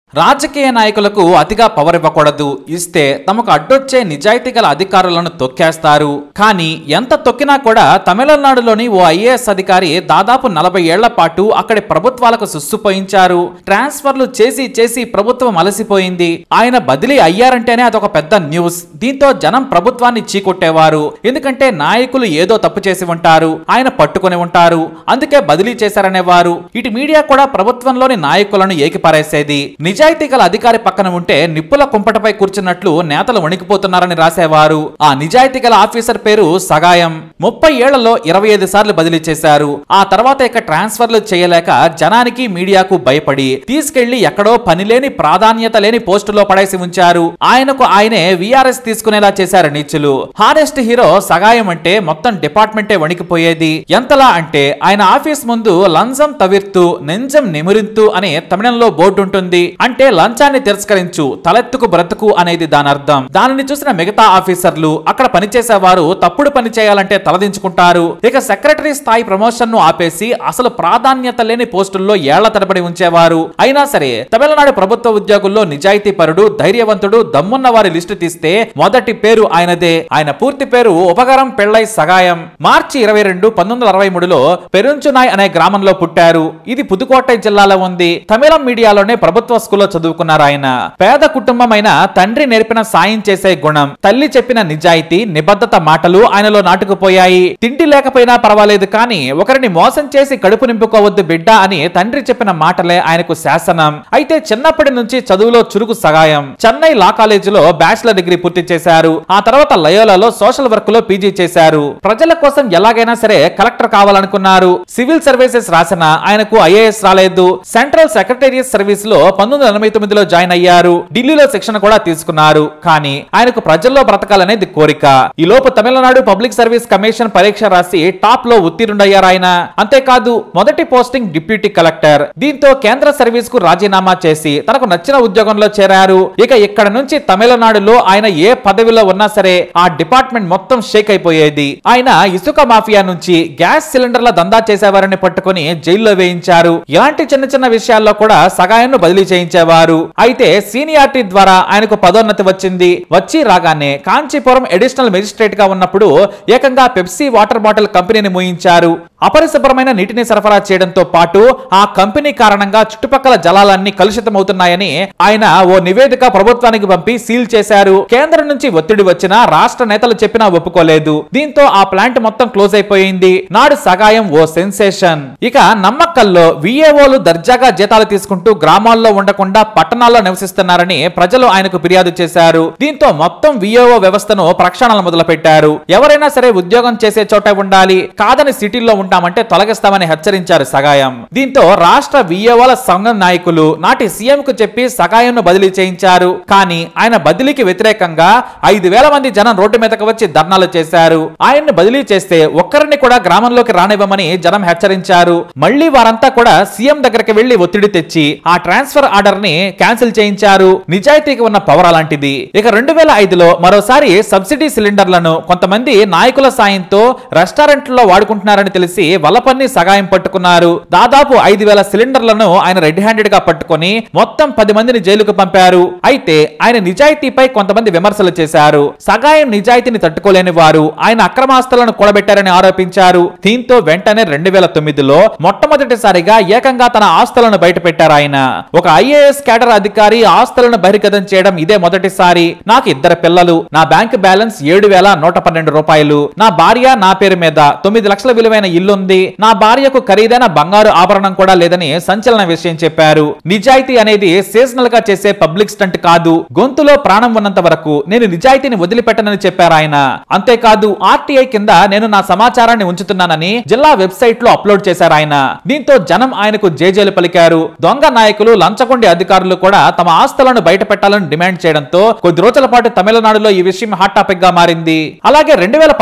రాజకీయ నాయకులకు అతిగా పవర్ ఇవ్వకూడదు ఇస్తే తమకు అడ్డొచ్చే నిజాయితీ గల అధికారులను తొక్కేస్తారు కానీ ఎంత తొక్కినా కూడా తమిళనాడులోని ఓ ఐఏఎస్ అధికారి దాదాపు నలభై ఏళ్ల పాటు అక్కడి ప్రభుత్వాలకు సుస్సుపోయించారు ట్రాన్స్ఫర్లు చేసి చేసి ప్రభుత్వం అలసిపోయింది ఆయన బదిలీ అయ్యారంటేనే అదొక పెద్ద న్యూస్ దీంతో జనం ప్రభుత్వాన్ని చీకొట్టేవారు ఎందుకంటే నాయకులు ఏదో తప్పు చేసి ఉంటారు ఆయన పట్టుకొని ఉంటారు అందుకే బదిలీ చేశారనేవారు ఇటు మీడియా కూడా ప్రభుత్వంలోని నాయకులను ఏకిపారేసేది నిజాయితీ గల అధికారి పక్కన ఉంటే నిప్పుల కుంపటపై కూర్చున్నట్లు నేతలు వణికిపోతున్నారని రాసేవారు ఆ నిజాయితీ గల ఆఫీసర్ పేరు సగాయం ముప్పై ఏళ్లలో ఇరవై ఐదు సార్లు బదిలీ చేశారు ఆ తర్వాత ఇక ట్రాన్స్ఫర్లు చేయలేక జనానికి మీడియాకు భయపడి తీసుకెళ్లి ఎక్కడో పనిలేని ప్రాధాన్యత లేని పోస్టులో పడేసి ఉంచారు ఆయనకు ఆయనే విఆర్ఎస్ తీసుకునేలా చేశారు నీచులు హానెస్ట్ హీరో సగాయం అంటే మొత్తం డిపార్ట్మెంటే వణికిపోయేది ఎంతలా అంటే ఆయన ఆఫీస్ ముందు లంచం తవిర్తూ నెంజం నిమురింతు అనే తమిళంలో బోర్డు ఉంటుంది అంటే లంచాన్ని తిరస్కరించు తలెత్తుకు బ్రతుకు అనేది దాని అర్థం దానిని చూసిన మిగతా ఆఫీసర్లు అక్కడ పనిచేసేవారు తప్పుడు పని చేయాలంటే తలదించుకుంటారు ఇక సెక్రటరీ స్థాయి ప్రమోషన్ ను ఆపేసి అసలు ప్రాధాన్యత లేని పోస్టుల్లో ఏళ్ల తరబడి ఉంచేవారు అయినా సరే తమిళనాడు ప్రభుత్వ ఉద్యోగుల్లో నిజాయితీ పరుడు ధైర్యవంతుడు దమ్మున్న వారి లిస్టు తీస్తే మొదటి పేరు ఆయనదే ఆయన పూర్తి పేరు ఉపకరం పెళ్ళై సగాయం మార్చి ఇరవై రెండు పంతొమ్మిది వందల అరవై మూడులో పెరుంచునాయ్ అనే గ్రామంలో పుట్టారు ఇది పుదుకోటై జిల్లాలో ఉంది తమిళం మీడియాలోనే ప్రభుత్వ స్కూల్లో చదువుకున్నారు ఆయన పేద కుటుంబమైన తండ్రి నేర్పిన సాయం చేసే గుణం తల్లి చెప్పిన నిజాయితీ నిబద్ధత మాటలు ఆయనలో నాటుకుపోయాయి తిండి లేకపోయినా పర్వాలేదు కానీ ఒకరిని మోసం చేసి కడుపు నింపుకోవద్దు బిడ్డ అని తండ్రి చెప్పిన మాటలే ఆయనకు శాసనం అయితే చిన్నప్పటి నుంచి చదువులో చురుకు సగాయం చెన్నై లా కాలేజీలో బ్యాచిలర్ డిగ్రీ పూర్తి చేశారు ఆ తర్వాత లయోలాలో సోషల్ వర్క్ లో పీజీ చేశారు ప్రజల కోసం ఎలాగైనా సరే కలెక్టర్ కావాలనుకున్నారు సివిల్ సర్వీసెస్ రాసిన ఆయనకు ఐఏఎస్ రాలేదు సెంట్రల్ సెక్రటేరియట్ సర్వీస్ లో పంతొమ్మిది వందల ఎనభై తొమ్మిదిలో జాయిన్ అయ్యారు ఢిల్లీలో శిక్షణ కూడా తీసుకున్నారు కానీ ఆయనకు ప్రజల్లో బ్రతకాలనేది కోరిక ఈ లోపు తమిళనాడు పబ్లిక్ సర్వీస్ కమిషన్ పరీక్ష రాసి టాప్ లో ఉత్తీర్ణుడయ్యారు ఆయన అంతేకాదు మొదటి పోస్టింగ్ డిప్యూటీ కలెక్టర్ దీంతో కేంద్ర సర్వీస్ కు రాజీనామా చేసి తనకు నచ్చిన ఉద్యోగంలో చేరారు ఇక ఇక్కడ నుంచి తమిళనాడులో ఆయన ఏ పదవిలో ఉన్నా సరే ఆ డిపార్ట్మెంట్ మొత్తం షేక్ అయిపోయేది ఆయన ఇసుక మాఫియా నుంచి గ్యాస్ సిలిండర్ల దందా చేసేవారిని పట్టుకుని జైల్లో వేయించారు ఇలాంటి చిన్న చిన్న విషయాల్లో కూడా సగాయంను బదిలీ చేయించేవారు అయితే సీనియారిటీ ద్వారా ఆయనకు పదోన్నతి వచ్చింది వచ్చి రాగానే కాంచీపురం అడిషనల్ మెజిస్ట్రేట్ గా ఉన్నప్పుడు ఏకంగా పెప్సీ వాటర్ బాటిల్ కంపెనీని మూయించారు అపరిశుభ్రమైన నీటిని సరఫరా చేయడంతో పాటు ఆ కంపెనీ కారణంగా చుట్టుపక్కల జలాలన్నీ కలుషితమవుతున్నాయని ఆయన ఓ నివేదిక ప్రభుత్వానికి పంపి సీల్ చేశారు కేంద్రం నుంచి ఒత్తిడి వచ్చినా రాష్ట్ర నేతలు చెప్పినా ఒప్పుకోలేదు దీంతో ఆ ప్లాంట్ మొత్తం క్లోజ్ అయిపోయింది నాడు సగాయం ఓ సెన్సేషన్ ఇక నమ్మక్కల్లో విఏఓలు దర్జాగా జీతాలు తీసుకుంటూ గ్రామాల్లో ఉండకుండా పట్టణాల్లో నివసిస్తున్నారని ప్రజలు ఆయనకు ఫిర్యాదు చేశారు దీంతో మొత్తం విఏఓ వ్యవస్థను ప్రక్షాళన మొదలుపెట్టారు ఎవరైనా సరే ఉద్యోగం చేసే చోట ఉండాలి కాదని సిటీల్లో ఉంటామంటే తొలగిస్తామని హెచ్చరించారు సగాయం దీంతో రాష్ట్ర విఏఓల సంఘం నాయకులు నాటి సీఎం కు చెప్పి సగాయంను బదిలీ చేయించారు కానీ ఆయన బదిలీకి వ్యతిరేకంగా ఐదు వేల మంది జనం రోడ్డు మీదకి వచ్చి ధర్నాలు చేశారు ఆయన్ని బదిలీ చేస్తే ఒక్కరిని కూడా గ్రామంలోకి రానివ్వమని జనం హెచ్చరించారు మళ్ళీ వారంతా కూడా సీఎం దగ్గరికి వెళ్లి ఒత్తిడి తెచ్చి ఆ ట్రాన్స్ఫర్ ఆర్డర్ ని క్యాన్సిల్ చేయించారు నిజాయితీకి ఉన్న పవర్ అలాంటిది ఇక రెండు వేల ఐదులో మరోసారి సబ్సిడీ సిలిండర్లను కొంతమంది నాయకుల సాయంతో రెస్టారెంట్లలో వాడుకుంటున్నారని తెలిసి వలపన్ని సగాయం పట్టుకున్నారు దాదాపు ఐదు వేల సిలిండర్లను ఆయన రెడ్ హ్యాండెడ్ గా పట్టుకొని మొత్తం పది మందిని జైలుకు పంపారు అయితే ఆయన నిజాయితీపై కొంతమంది విమర్శలు చేశారు సగాయం నిజాయితీని తట్టుకోలేని వారు ఆయన అక్రమాస్తులను కూడబెట్టారని ఆరోపించారు దీంతో వెంటనే రెండు వేల తొమ్మిదిలో మొట్టమొదటిసారిగా ఏకంగా తన ఆస్తులను బయటపెట్టారు ఆయన ఒక ఐఏఎస్ కేడర్ అధికారి ఆస్తులను బహిర్గతం చేయడం ఇదే మొదటిసారి నాకు ఇద్దరు పిల్లలు నా బ్యాంక్ బ్యాలెన్స్ ఏడు వేల నూట పన్నెండు రూపాయలు నా భార్య నా పేరు మీద తొమ్మిది లక్షల విలువైన ఇల్లుంది నా భార్యకు ఖరీదైన బంగారు ఆభరణం కూడా లేదని సంచలన విషయం చెప్పారు నిజాయితీ అనేది సీజనల్ గా చేసే పబ్లిక్ స్టంట్ కాదు గొంతులో ప్రాణం ఉన్నంత వరకు నేను నిజాయితీని వదిలిపెట్టనని చెప్పారు ఆయన అంతేకాదు ఆర్టీఐ కింద నేను నా సమాచారాన్ని ఉంచుతున్నానని జిల్లా వెబ్సైట్ లో అప్లోడ్ చేశారు ఆయన దీంతో జనం ఆయనకు జేజేలు పలికారు దొంగ నాయకులు లంచగొండి అధికారులు కూడా తమ ఆస్తులను బయట పెట్టాలని డిమాండ్ చేయడంతో కొద్ది రోజుల పాటు తమిళనాడులో ఈ విషయం హాట్ టాపిక్ గా మారింది అలాగే రెండు వేల పదకొండులో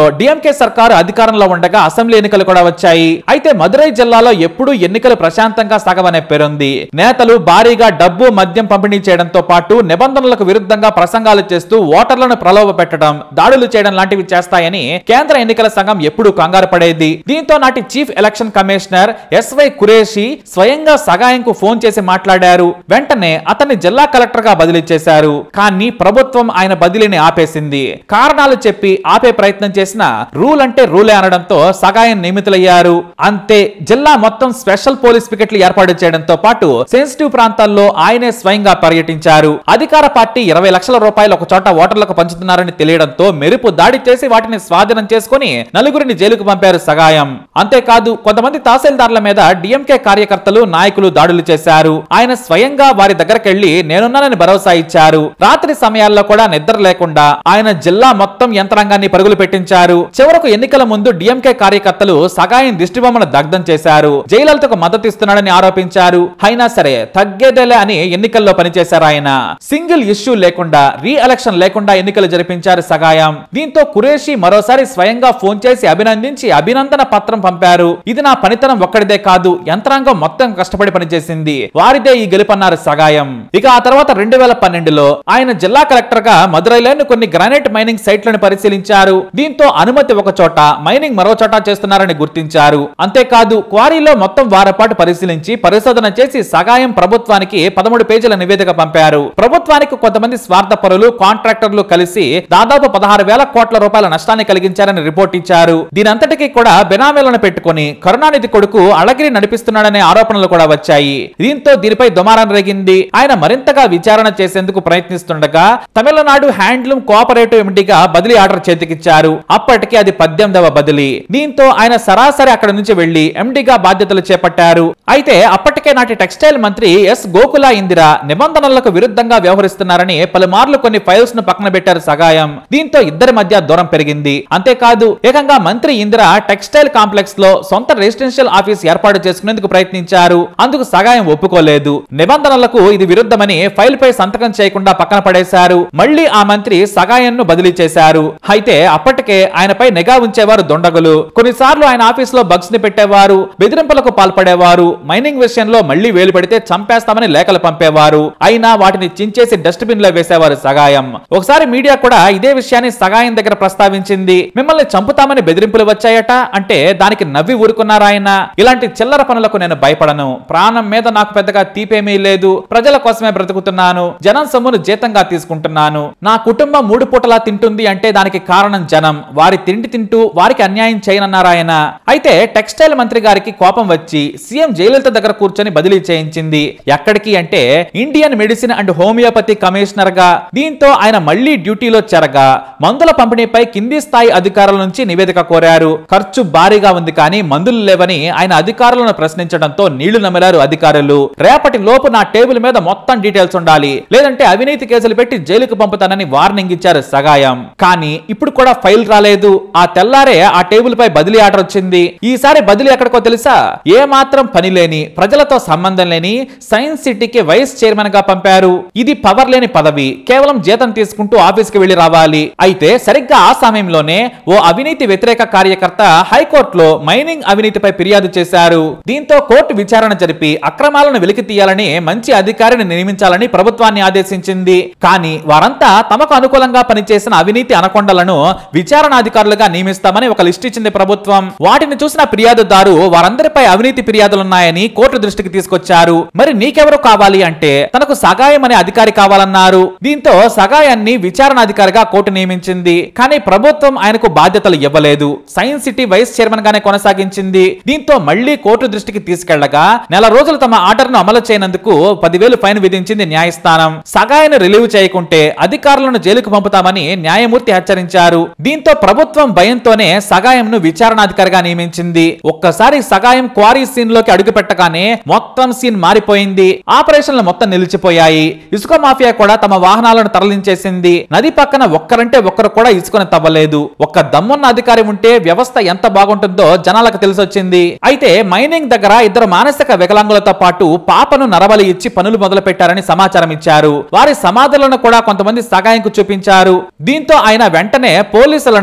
రాష్ట్రంలో డిఎంకే సర్కారు అధికారంలో ఉండగా అసెంబ్లీ ఎన్నికలు కూడా వచ్చాయి అయితే మదురై జిల్లాలో ఎప్పుడూ ఎన్నికలు ప్రశాంతంగా సాగవనే పేరుంది నేతలు భారీగా డబ్బు మద్యం పంపిణీ చేయడంతో పాటు నిబంధనలకు విరుద్ధంగా ప్రసంగాలు చేస్తూ ఓటర్లను ప్రలోభ పెట్టడం దాడులు చేయడం లాంటివి చేస్తాయని కేంద్ర ఎన్నికల సంఘం ఎప్పుడూ కంగారు పడేది దీంతో నాటి chief election commissioner SY Qureshi స్వయంగా సగాయంకు ఫోన్ చేసి మాట్లాడారు వెంటనే అతన్ని జిల్లా కలెక్టర్ గా బదిలీ చేశారు కానీ ప్రభుత్వం ఆయన బదిలీని ఆపేసింది కారణాలు చెప్పి ఆపే ప్రయత్నం చేసిన రూల్ అంటే రూలే అనడంతో సగాయం నియమితులయ్యారు అంతే జిల్లా మొత్తం స్పెషల్ పోలీస్ పికెట్లు ఏర్పాటు చేయడంతో పాటు సెన్సిటివ్ ప్రాంతాల్లో ఆయనే స్వయంగా పర్యటించారు అధికార పార్టీ ఇరవై లక్షల రూపాయలు ఒక చోట ఓటర్లకు పంచుతున్నారని తెలియడంతో మెరుపు దాడి చేసి వాటిని స్వాధీనం చేసుకుని నలుగురిని జైలుకు పంపారు సగాయం అంతేకాదు కొంతమంది తహసీల్దార్ల మీద డిఎంకే కార్యకర్తలు నాయకులు దాడులు చేశారు ఆయన స్వయంగా వారి దగ్గరకెళ్లి నేనున్నానని భరోసా ఇచ్చారు రాత్రి సమయాల్లో కూడా నిద్ర లేకుండా ఆయన జిల్లా మొత్తం యంత్రాంగాన్ని పరుగులు పెట్టించారు చివరకు ఎన్నికల ముందు డిఎంకే కార్యకర్తలు సగాయం దిష్టిబొమ్మను దగ్ధం చేశారు జయలలితకు మద్దతు ఇస్తున్నాడని ఆరోపించారు అయినా సరే తగ్గేదేలే అని ఎన్నికల్లో పనిచేశారు ఆయన సింగిల్ ఇష్యూ లేకుండా రీ ఎలక్షన్ లేకుండా ఎన్నికలు జరిపించారు సగాయం దీంతో కురేషి మరోసారి స్వయంగా ఫోన్ చేసి అభినందించి అభినందన పత్రం పంపారు ఇది నా పనితనం ఒక్కడిదే కాదు యంత్రాంగం మొత్తం కష్టపడి పనిచేసింది వారిదే ఈ గెలుపన్నారు సగాయం ఇక ఆ తర్వాత రెండు వేల పన్నెండులో ఆయన జిల్లా కలెక్టర్ గా మదురైలోని కొన్ని గ్రానైట్ మైనింగ్ సైట్లను పరిశీలించారు దీంతో అనుమతి ఒక చోట మైనింగ్ మరో చోట చేస్తున్నారని గుర్తించారు అంతేకాదు క్వారీలో మొత్తం వారపాటు పరిశీలించి పరిశోధన చేసి సగాయం ప్రభుత్వానికి పదమూడు పేజీల నివేదిక పంపారు ప్రభుత్వానికి కొంతమంది స్వార్థపరులు కాంట్రాక్టర్లు కలిసి దాదాపు పదహారు వేల కోట్ల రూపాయల నష్టాన్ని కలిగించారని రిపోర్ట్ ఇచ్చారు దీనంతటికీ కూడా బెనామీలను పెట్టుకుని కరుణానిధి కొడుకు అళగిరి నడిపిస్తున్నాడనే ఆరోపణలు కూడా వచ్చాయి దీంతో దీనిపై దుమారం రేగింది ఆయన మరింతగా విచారణ చేసేందుకు ప్రయత్నిస్తుండగా తమిళనాడు హ్యాండ్లూమ్ కోఆపరేటివ్ ఎండిగా బదిలీ ఆర్డర్ చేతికిచ్చారు అప్పటికి అది పద్దెనిమిదవ బదిలీ దీంతో ఆయన సరాసరి అక్కడ నుంచి వెళ్లి ఎండిగా బాధ్యతలు చేపట్టారు అయితే అప్పటికే నాటి టెక్స్టైల్ మంత్రి ఎస్ గోకుల ఇందిర నిబంధనలకు విరుద్ధంగా వ్యవహరిస్తున్నారని పలుమార్లు కొన్ని ఫైల్స్ ను పక్కన పెట్టారు సగాయం దీంతో ఇద్దరి మధ్య దూరం పెరిగింది అంతేకాదు ఏకంగా మంత్రి ఇందిర టెక్స్టైల్ కాంప్లెక్స్ లో సొంత రెసిడెన్షియల్ ఆఫీస్ ఏర్పాటు చేసుకునేందుకు ప్రయత్నించారు అందుకు సగాయం ఒప్పుకోలేదు నిబంధనలకు ఇది విరుద్ధమని ఫైల్ పై సంతకం చేయకుండా పక్కన పడేశారు మళ్ళీ ఆ మంత్రి సగాయంను బదిలీ చేశారు అయితే అప్పటికే ఆయనపై నిఘా ఉంచేవారు దొండగులు కొన్నిసార్లు ఆయన ఆఫీస్ లో బగ్స్ ని పెట్టేవారు బెదిరింపులకు పాల్పడేవారు మైనింగ్ విషయంలో మళ్ళీ వేలు పెడితే చంపేస్తామని లేఖలు పంపేవారు అయినా వాటిని చించేసి డస్ట్బిన్ లో వేసేవారు సగాయం ఒకసారి మీడియా కూడా ఇదే విషయాన్ని సగాయం దగ్గర ప్రస్తావించింది మిమ్మల్ని చంపుతామని బెదిరింపులు వచ్చాయట అంటే దానికి నవ్వి ఊరుకున్నారు ఆయన ఇలాంటి చిల్లర పనులకు నేను భయపడను ప్రాణం మీద నాకు పెద్దగా తీపేమీ లేదు ప్రజల కోసమే బ్రతుకుతున్నాను జనం సొమ్మును జీతంగా తీసుకుంటున్నాను నా కుటుంబం మూడు పూటలా తింటుంది అంటే దానికి కారణం జనం వారి తిండి తింటూ వారికి అన్యాయం చేయనన్నారు ఆయన అయితే టెక్స్టైల్ మంత్రి గారికి కోపం వచ్చి సీఎం జయలలిత దగ్గర కూర్చొని బదిలీ చేయించింది ఎక్కడికి అంటే Indian medicine and homeopathy commissioner గా దీంతో ఆయన మళ్లీ డ్యూటీలో చేరగా మందుల పంపిణీపై కింది స్థాయి అధికారుల నుంచి నివేదిక కోరారు ఖర్చు భారీగా ఉంది కానీ మందులు లేవని ఆయన అధికారులను ప్రశ్నించడంతో నీళ్లు నమిలారు అధికారులు రేపటి లోపు నా టేబుల్ మీద మొత్తం డీటెయిల్స్ ఉండాలి లేదంటే అవినీతి కేసులు పెట్టి జైలుకు పంపుతానని వార్నింగ్ ఇచ్చారు సగాయం కానీ ఇప్పుడు కూడా ఫైల్ రాలేదు ఆ తెల్లారే ఆ టేబుల్ పై బదిలీ ఆర్డర్ వచ్చింది ఈసారి బదిలీ ఎక్కడికో తెలుసా ఏ మాత్రం పని లేని ప్రజలతో సంబంధం లేని సైన్స్ సిటీకి వైస్ చైర్మన్ గా పంపారు ఇది పవర్ లేని పదవి కేవలం జీతం తీసుకుంటూ ఆఫీస్ కి వెళ్లి రావాలి అయితే సరిగ్గా ఆ సమయంలోనే ఓ అవినీతి వ్యతిరేక కార్యకర్త హైకోర్టులో మైనింగ్ అవినీతిపై ఫిర్యాదు చేశారు దీంతో కోర్టు విచారణ జరిపి అక్రమాలను వెలికి తీయాలని మంచి అధికారిని నియమించాలని ప్రభుత్వాన్ని ఆదేశించింది కానీ వారంతా తమకు అనుకూలంగా పనిచేసిన అవినీతి అనకొండలను విచారణాధికారులుగా నియమిస్తామని ఒక లిస్ట్ ఇచ్చింది ప్రభుత్వం వాటిని చూసిన ఫిర్యాదుదారు వారందరిపై అవినీతి ఫిర్యాదులున్నాయని కోర్టు దృష్టికి తీసుకొచ్చారు మరి నీకెవరు కావాలి అంటే తనకు సగాయం అనే అధికారి కావాలన్నారు దీంతో సగాయాన్ని విచారణాధికారిగా కోర్టు నియమించింది కానీ ప్రభుత్వం ఆయనకు బాధ్యతలు ఇవ్వలేదు సైన్స్ సిటీ వైస్ చైర్మన్ గానే కొనసాగించింది దీంతో మళ్లీ కోర్టు దృష్టికి తీసుకెళ్లగా నెల రోజులు తమ ఆర్డర్ ను అమలు చేయనందుకు పదివేలు ఫైన్ విధించింది న్యాయస్థానం సగాయను రిలీవ్ చేయకుంటే అధికారులను జైలుకు పంపుతామని న్యాయమూర్తి హెచ్చరించారు దీంతో ప్రభుత్వం భయంతోనే సగాయంను విచారణాధికారిగా నియమించింది ఒక్కసారి సగాయం క్వారీ సీన్ లోకి అడుగు పెట్టగానే మొత్తం సీన్ మారిపోయింది ఆపరేషన్లు మొత్తం నిలిచిపోయాయి ఇసుక మాఫియా కూడా తమ వాహనాలను తరలించేసింది నది పక్కన ఒక్కరంటే ఒక్కరు కూడా ఇసుకను తవ్వలేదు ఒక్క దమ్మున్న అధికారి ఉంటే వ్యవస్థ ఎంత బాగుంటుందో జనాలకు తెలిసొచ్చింది అయితే మైనింగ్ దగ్గర ఇద్దరు మానసిక వికలాంగులతో పాటు పాపను నరబలి ఇచ్చి పనులు మొదలు పెట్టారని సమాచారం ఇచ్చారు వారి సమాధులను కూడా కొంతమంది సగాయంకు చూపించారు దీంతో ఆయన వెంటనే పోలీసులను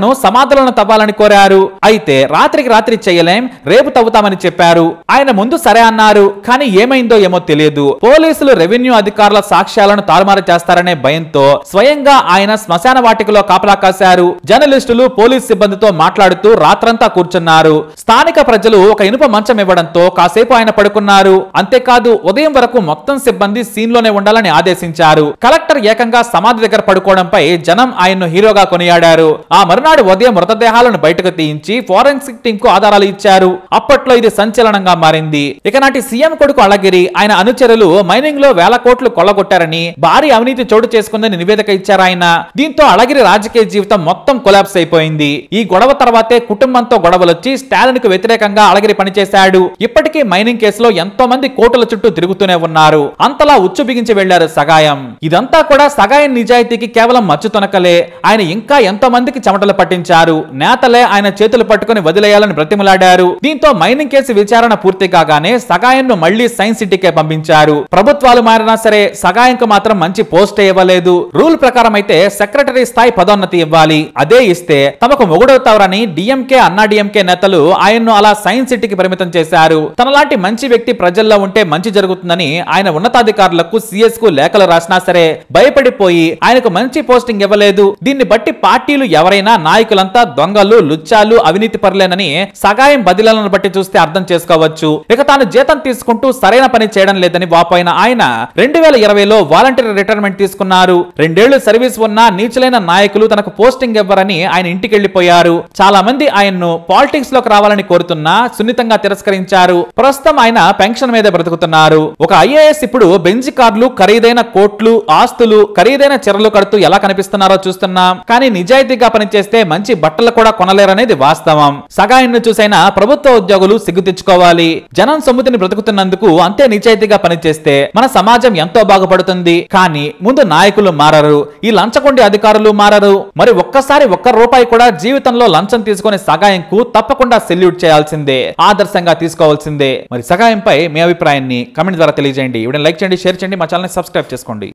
తనను సమాధులను తవ్వాలని కోరారు అయితే రాత్రికి రాత్రి చేయలేం రేపు తవ్వుతామని చెప్పారు ఆయన ముందు సరే అన్నారు కానీ ఏమైందో ఏమో తెలియదు పోలీసులు రెవెన్యూ అధికారుల సాక్ష్యాలను తారుమారు చేస్తారనే భయంతో స్వయంగా ఆయన శ్మశాన వాటికలో కాపలా కాశారు జర్నలిస్టులు పోలీస్ సిబ్బందితో మాట్లాడుతూ రాత్రంతా కూర్చున్నారు స్థానిక ప్రజలు ఒక ఇనుప మంచం ఇవ్వడంతో కాసేపు ఆయన పడుకున్నారు అంతేకాదు ఉదయం వరకు మొత్తం సిబ్బంది సీన్ లోనే ఉండాలని ఆదేశించారు కలెక్టర్ ఏకంగా సమాధి దగ్గర పడుకోవడంపై జనం ఆయన్ను హీరోగా కొనియాడారు ఆ మరునాడు ఉదయం మృతదేహాలను బయటకు తీయించి ఫోరెన్సిక్ టీం కు ఆధారాలు ఇచ్చారు అప్పట్లో ఇది సంచలనంగా మారింది ఇక నాటి సీఎం కొడుకు అళగిరి ఆయన అనుచరులు మైనింగ్ లో వేల కోట్లు కొల్లగొట్టారని భారీ అవినీతి చోటు చేసుకుందని నివేదిక ఇచ్చారు ఆయన దీంతో అళగిరి రాజకీయ జీవితం మొత్తం కొలాప్స్ అయిపోయింది ఈ గొడవ తర్వాతే కుటుంబంతో గొడవలొచ్చి స్టాలిన్ కు వ్యతిరేకంగా అళగిరి పనిచేశాడు ఇప్పటికీ మైనింగ్ కేసులో ఎంతో మంది కోర్టుల చుట్టూ తిరుగుతూనే ఉన్నారు అంతలా ఉచ్చు బిగించి వెళ్లారు సగాయం ఇదంతా కూడా సగాయం నిజాయితీకి కేవలం మచ్చు తొనకలే ఆయన ఇంకా ఎంతో మందికి చెమటలు పట్టించారు నేతలే ఆయన చేతులు పట్టుకుని వదిలేయాలని బ్రతిమలాడారు దీంతో మైనింగ్ కేసు విచారణ పూర్తి కాగానే సగాయంను మళ్లీ సైన్స్ సిటీకే పంపించారు ప్రభుత్వాలు మారినా సరే సగాయంకు మాత్రం మంచి పోస్ట్ ఇవ్వలేదు రూల్ ప్రకారం అయితే సెక్రటరీ స్థాయి పదోన్నతి ఇవ్వాలి అదే ఇస్తే తమకు మొగుడవుతారని డిఎంకే అన్నా డిఎంకే నేతలు ఆయన్ను అలా సైన్స్ సిటీకి పరిమితం చేశారు తనలాంటి మంచి వ్యక్తి ప్రజల్లో ఉంటే మంచి జరుగుతుందని ఆయన ఉన్నతాధికారులకు సిఎస్ కు లేఖలు రాసినా సరే భయపడిపోయి ఆయనకు మంచి పోస్టింగ్ ఇవ్వలేదు దీన్ని బట్టి పార్టీలు ఎవరైనా నాయకులంతా దొంగలు లుచ్చాలు అవినీతి పరులేనని సగాయం బదిలీలను బట్టి చూస్తే అర్థం చేసుకోవచ్చు ఇక తాను జీతం తీసుకుంటూ సరైన పని చేయడం లేదని వాపోయిన ఆయన రెండు వేల ఇరవైలో వాలంటీర్ రిటైర్మెంట్ తీసుకున్నారు రెండేళ్లు సర్వీస్ ఉన్న నీచులైన నాయకులు తనకు పోస్టింగ్ ఇవ్వరని ఆయన ఇంటికి వెళ్లిపోయారు చాలా మంది ఆయన్ను పాలిటిక్స్ లోకి రావాలని కోరుతున్నా సున్నితంగా తిరస్కరించారు ప్రస్తుతం ఆయన పెన్షన్ మీద బ్రతుకుతున్నారు ఒక ఐఏఎస్ ఇప్పుడు బెంజ్ కార్లు ఖరీదైన కోట్లు ఆస్తులు ఖరీదైన చెరలు కడుతూ ఎలా కనిపిస్తున్నారో చూస్తున్నాం కానీ నిజాయితీగా పనిచేస్తే మంచి బట్టలు కూడా కొనలేరనేది వాస్తవం సగాయన్ను చూసైనా ప్రభుత్వ ఉద్యోగులు సిగ్గు తెచ్చుకోవాలి జనం సొమ్ముతిని బ్రతుకుతున్నందుకు అంతే నిజాయితీగా పనిచేస్తే మన సమాజం ఎంతో బాగుపడుతుంది కానీ ముందు నాయకులు మారరు ఈ లంచగొండి అధికారులు మారరు మరి ఒక్కసారి ఒక్క రూపాయి కూడా జీవితంలో లంచం తీసుకునే సగాయంకు తప్పకుండా సెల్యూట్ చేయాల్సిందే ఆదర్శంగా తీసుకోవాల్సిందే మరి సగాయంపై మీ అభిప్రాయాన్ని కమెంట్ ద్వారా తెలియజేయండి ఇవిడ లైక్ చేయండి షేర్ చేయండి మా ఛానల్ సబ్స్క్రైబ్ చేసుకోండి